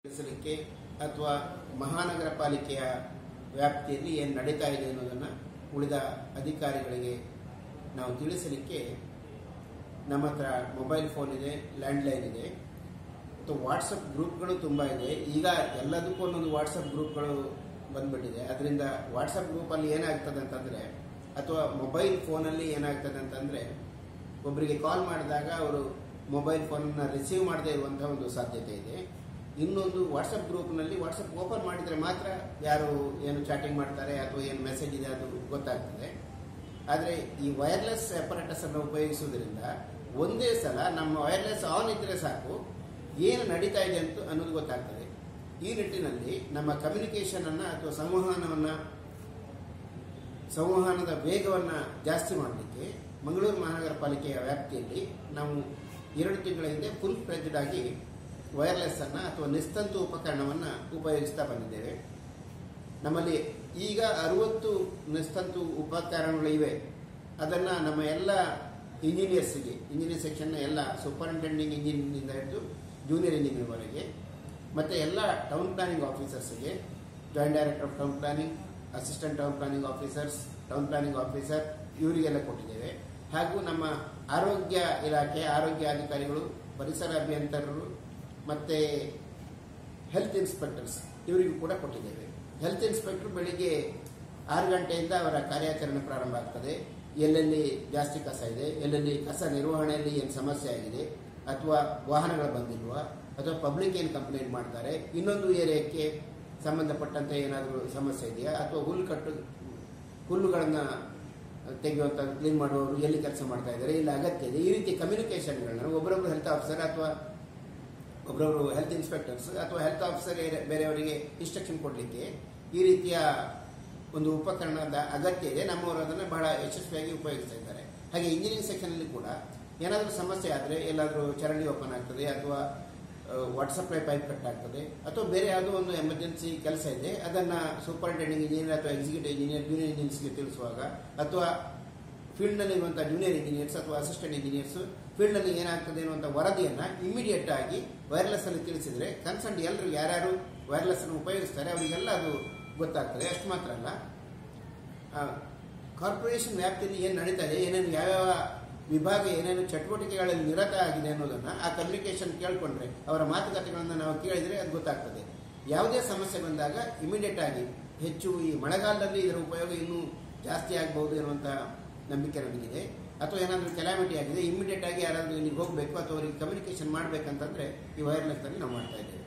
ತಿಳಿಸಲಿಕ್ಕೆ ಅಥವಾ ಮಹಾನಗರ ಪಾಲಿಕೆಯ ವ್ಯಾಪ್ತಿಯಲ್ಲಿ ಏನು ನಡೀತಾ ಇದೆ ಅನ್ನೋದನ್ನು ಉಳಿದ ಅಧಿಕಾರಿಗಳಿಗೆ ನಾವು ತಿಳಿಸಲಿಕ್ಕೆ ನಮ್ಮ ಹತ್ರ ಮೊಬೈಲ್ ಫೋನ್ ಇದೆ ಲ್ಯಾಂಡ್ಲೈನ್ ಇದೆ ಮತ್ತು ವಾಟ್ಸಪ್ ಗ್ರೂಪ್ಗಳು ತುಂಬ ಇದೆ ಈಗ ಎಲ್ಲದಕ್ಕೂ ಒಂದೊಂದು ವಾಟ್ಸಪ್ ಗ್ರೂಪ್ಗಳು ಬಂದ್ಬಿಟ್ಟಿದೆ ಅದರಿಂದ ವಾಟ್ಸಪ್ ಗ್ರೂಪಲ್ಲಿ ಏನಾಗ್ತದೆ ಅಂತಂದರೆ ಅಥವಾ ಮೊಬೈಲ್ ಫೋನಲ್ಲಿ ಏನಾಗ್ತದೆ ಅಂತಂದರೆ ಒಬ್ಬರಿಗೆ ಕಾಲ್ ಮಾಡಿದಾಗ ಅವರು ಮೊಬೈಲ್ ಫೋನನ್ನು ರಿಸೀವ್ ಮಾಡದೇ ಇರುವಂಥ ಒಂದು ಸಾಧ್ಯತೆ ಇದೆ ಇನ್ನೊಂದು ವಾಟ್ಸಪ್ ಗ್ರೂಪ್ನಲ್ಲಿ ವಾಟ್ಸಪ್ ಓಪನ್ ಮಾಡಿದರೆ ಮಾತ್ರ ಯಾರು ಏನು ಚಾಟಿಂಗ್ ಮಾಡ್ತಾರೆ ಅಥವಾ ಏನು ಮೆಸೇಜ್ ಇದೆ ಅದು ಗೊತ್ತಾಗ್ತದೆ ಆದರೆ ಈ ವೈರ್ಲೆಸ್ ಅಪರೇಟಸ್ ಅನ್ನು ಉಪಯೋಗಿಸುವುದರಿಂದ ಒಂದೇ ಸಲ ನಮ್ಮ ವೈರ್ಲೆಸ್ ಆನ್ ಇದ್ದರೆ ಸಾಕು ಏನು ನಡೀತಾ ಇದೆ ಅಂತ ಅನ್ನೋದು ಗೊತ್ತಾಗ್ತದೆ ಈ ನಿಟ್ಟಿನಲ್ಲಿ ನಮ್ಮ ಕಮ್ಯುನಿಕೇಷನ್ ಅನ್ನ ಅಥವಾ ಸಂವಹನವನ್ನು ಸಂವಹನದ ವೇಗವನ್ನು ಜಾಸ್ತಿ ಮಾಡಲಿಕ್ಕೆ ಮಂಗಳೂರು ಮಹಾನಗರ ಪಾಲಿಕೆಯ ವ್ಯಾಪ್ತಿಯಲ್ಲಿ ನಾವು ಎರಡು ತಿಂಗಳ ಹಿಂದೆ ಫುಲ್ ಫ್ಲೆಜ್ಡ್ ಆಗಿ ವೈರ್ಲೆಸ್ ಅನ್ನ ಅಥವಾ ನಿಸ್ತಂತು ಉಪಕರಣವನ್ನು ಉಪಯೋಗಿಸ್ತಾ ಬಂದಿದ್ದೇವೆ ನಮ್ಮಲ್ಲಿ ಈಗ ಅರುವತ್ತು ನಿಸ್ತಂತು ಉಪಕರಣಗಳಿವೆ ಅದನ್ನು ನಮ್ಮ ಎಲ್ಲ ಇಂಜಿನಿಯರ್ಸ್ಗೆ ಇಂಜಿನಿಯರ್ ಸೆಕ್ಷನ್ನ ಎಲ್ಲ ಸೂಪರಿಂಟೆಂಡಿಂಗ್ ಇಂಜಿನಿಯರಿಂದ ಹಿಡಿದು ಜೂನಿಯರ್ ಇಂಜಿನಿಯರ್ವರೆಗೆ ಮತ್ತು ಎಲ್ಲ ಟೌನ್ ಪ್ಲಾನಿಂಗ್ ಆಫೀಸರ್ಸ್ಗೆ joint director of town planning assistant town planning officers town planning officer ಇವರಿಗೆಲ್ಲ ಕೊಟ್ಟಿದ್ದೇವೆ ಹಾಗೂ ನಮ್ಮ ಆರೋಗ್ಯ ಇಲಾಖೆ ಆರೋಗ್ಯ ಅಧಿಕಾರಿಗಳು ಪರಿಸರ ಅಭಿಯಂತರರು ಮತ್ತು ಹೆಲ್ತ್ ಇನ್ಸ್ಪೆಕ್ಟರ್ಸ್ ಇವರಿಗೂ ಕೂಡ ಕೊಟ್ಟಿದ್ದೇವೆ ಹೆಲ್ತ್ ಇನ್ಸ್ಪೆಕ್ಟರ್ ಬೆಳಿಗ್ಗೆ ಆರು ಗಂಟೆಯಿಂದ ಅವರ ಕಾರ್ಯಾಚರಣೆ ಪ್ರಾರಂಭ ಆಗ್ತದೆ ಎಲ್ಲೆಲ್ಲಿ ಜಾಸ್ತಿ ಕಸ ಇದೆ ಎಲ್ಲೆಲ್ಲಿ ಕಸ ನಿರ್ವಹಣೆಯಲ್ಲಿ ಏನು ಸಮಸ್ಯೆ ಆಗಿದೆ ಅಥವಾ ವಾಹನಗಳು ಬಂದಿಲ್ವಾ ಅಥವಾ ಪಬ್ಲಿಕ್ ಏನು ಕಂಪ್ಲೇಂಟ್ ಮಾಡ್ತಾರೆ ಇನ್ನೊಂದು ಏರಿಯಾಕ್ಕೆ ಸಂಬಂಧಪಟ್ಟಂತೆ ಏನಾದರೂ ಸಮಸ್ಯೆ ಇದೆಯಾ ಅಥವಾ ಹುಲ್ಲು ಕಟ್ಟು ಹುಲ್ಲುಗಳನ್ನು ತೆಗೆಯುವಂಥ ಕ್ಲೀನ್ ಮಾಡುವವರು ಎಲ್ಲಿ ಕೆಲಸ ಮಾಡ್ತಾ ಇದ್ದಾರೆ ಇಲ್ಲಿ ಅಗತ್ಯ ಇದೆ ಈ ರೀತಿ ಕಮ್ಯುನಿಕೇಷನ್ಗಳನ್ನ ಒಬ್ಬರೊಬ್ಬರು ಹೆಲ್ತ್ ಆಫೀಸರ್ ಅಥವಾ ಒಬ್ಬರೊಬ್ಬರು ಹೆಲ್ತ್ ಇನ್ಸ್ಪೆಕ್ಟರ್ಸ್ ಅಥವಾ ಹೆಲ್ತ್ ಆಫೀಸರ್ ಬೇರೆಯವರಿಗೆ ಇನ್ಸ್ಟ್ರಕ್ಷನ್ ಕೊಡಲಿಕ್ಕೆ ಈ ರೀತಿಯ ಒಂದು ಉಪಕರಣದ ಅಗತ್ಯ ಇದೆ ನಮ್ಮವರು ಅದನ್ನು ಬಹಳ ಯಶಸ್ವಿಯಾಗಿ ಉಪಯೋಗಿಸ್ತಾ ಇದ್ದಾರೆ ಹಾಗೆ ಇಂಜಿನಿಯರಿಂಗ್ ಸೆಕ್ಷನಲ್ಲಿ ಕೂಡ ಏನಾದರೂ ಸಮಸ್ಯೆ ಆದರೆ ಎಲ್ಲಾದರೂ ಚರಂಡಿ ಓಪನ್ ಆಗ್ತದೆ ಅಥವಾ ವಾಟರ್ ಸಪ್ಲೈ ಪೈಪ್ ಕಟ್ ಆಗ್ತದೆ ಅಥವಾ ಬೇರೆ ಯಾವುದೋ ಒಂದು ಎಮರ್ಜೆನ್ಸಿ ಕೆಲಸ ಇದೆ ಅದನ್ನು ಸೂಪರಿಂಟೆಂಡಿಂಗ್ ಇಂಜಿನಿಯರ್ ಅಥವಾ ಎಕ್ಸಿಕ್ಯೂಟಿವ್ ಇಂಜಿನಿಯರ್ ಜೂನಿಯರ್ ಇಂಜಿನಿಯರ್ಸ್ಗೆ ತಿಳಿಸುವಾಗ ಅಥವಾ ಫೀಲ್ಡ್ನಲ್ಲಿ ಇರುವಂಥ ಜೂನಿಯರ್ ಇಂಜಿನಿಯರ್ಸ್ ಅಥವಾ ಅಸಿಸ್ಟೆಂಟ್ ಇಂಜಿನಿಯರ್ಸ್ ಫೀಲ್ಡ್ನಲ್ಲಿ ಏನಾಗ್ತದೆ ಅನ್ನುವಂಥ ವರದಿಯನ್ನು ಇಮಿಡಿಯೇಟ್ ಆಗಿ ವೈರ್ಲೆಸ್ ಅಲ್ಲಿ ತಿಳಿಸಿದ್ರೆ ಕನ್ಸರ್ನ್ ಎಲ್ಲರೂ ಯಾರ್ಯಾರು ವೈರ್ಲೆಸ್ ಅನ್ನು ಉಪಯೋಗಿಸ್ತಾರೆ ಅವರಿಗೆಲ್ಲ ಅದು ಗೊತ್ತಾಗ್ತದೆ ಅಷ್ಟು ಮಾತ್ರ ಅಲ್ಲ ಕಾರ್ಪೊರೇಷನ್ ವ್ಯಾಪ್ತಿಯಲ್ಲಿ ಏನು ನಡೀತಾ ಇದೆ ಏನೇನು ಯಾವ್ಯಾವ ವಿಭಾಗ ಏನೇನು ಚಟುವಟಿಕೆಗಳಲ್ಲಿ ನಿರತ ಆಗಿದೆ ಅನ್ನೋದನ್ನ ಆ ಕಮ್ಯುನಿಕೇಶನ್ ಕೇಳ್ಕೊಂಡ್ರೆ ಅವರ ಮಾತುಕತೆಗಳನ್ನು ನಾವು ಕೇಳಿದ್ರೆ ಅದು ಗೊತ್ತಾಗ್ತದೆ ಯಾವುದೇ ಸಮಸ್ಯೆ ಬಂದಾಗ ಇಮಿಡಿಯೇಟ್ ಆಗಿ ಹೆಚ್ಚು ಈ ಮಳೆಗಾಲದಲ್ಲಿ ಇದರ ಉಪಯೋಗ ಇನ್ನೂ ಜಾಸ್ತಿ ಆಗಬಹುದು ಎನ್ನುವಂಥ ನಂಬಿಕೆ ನನಗಿದೆ ಅಥವಾ ಏನಾದರೂ ಕೆಲಾಮಿಟಿ ಆಗಿದೆ ಇಮಿಡಿಯೇಟ್ ಆಗಿ ಯಾರಾದರೂ ಇಲ್ಲಿಗೆ ಹೋಗಬೇಕು ಅಥವಾ ಅವರಿಗೆ ಕಮ್ಯುನಿಕೇಶನ್ ಮಾಡಬೇಕಂತಂದ್ರೆ ಈ ವೈರ್ಲೆಸ್ ಅಲ್ಲಿ ನಾವು ಮಾಡ್ತಾ ಇದ್ದೇವೆ